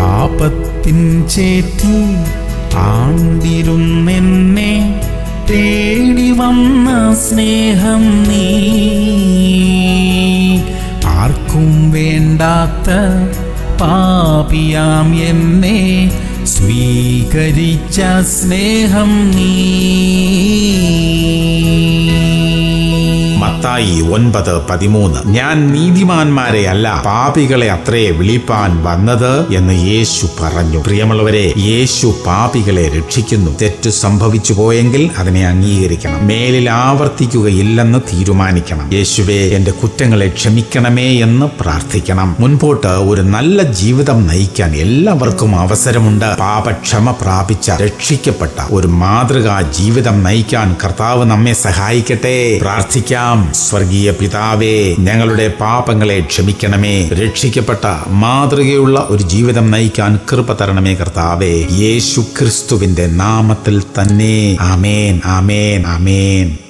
പാപത്തിൻ ചേറ്റി ആണ്ടിരുന്നെന്നെ തേടി വന്ന സ്നേഹം നീ ആർക്കും വേണ്ടാത്ത പാപിയാം എന്നെ സ്വീകരിച്ച സ്നേഹം നീ മത്തായി ഒൻപത് പതിമൂന്ന് ഞാൻ നീതിമാന്മാരെ അല്ല പാപികളെ അത്രേ വിളിപ്പാൻ വന്നത് എന്ന് യേശു പറഞ്ഞു പ്രിയമുള്ളവരെ യേശു പാപികളെ രക്ഷിക്കുന്നു തെറ്റ് സംഭവിച്ചു പോയെങ്കിൽ അതിനെ അംഗീകരിക്കണം മേലിൽ ആവർത്തിക്കുകയില്ലെന്ന് തീരുമാനിക്കണം യേശുവെ എന്റെ കുറ്റങ്ങളെ ക്ഷമിക്കണമേ എന്ന് പ്രാർത്ഥിക്കണം മുൻപോട്ട് ഒരു നല്ല ജീവിതം നയിക്കാൻ എല്ലാവർക്കും അവസരമുണ്ട് പാപക്ഷമ പ്രാപിച്ച രക്ഷിക്കപ്പെട്ട ഒരു മാതൃകാ ജീവിതം നയിക്കാൻ കർത്താവ് നമ്മെ സഹായിക്കട്ടെ പ്രാർത്ഥിക്കാം സ്വർഗീയ പിതാവേ ഞങ്ങളുടെ പാപങ്ങളെ ക്ഷമിക്കണമേ രക്ഷിക്കപ്പെട്ട മാതൃകയുള്ള ഒരു ജീവിതം നയിക്കാൻ കൃപ തരണമേ കർത്താവേ യേശു ക്രിസ്തുവിന്റെ നാമത്തിൽ തന്നെ ആമേൻ ആമേൻ ആമേൻ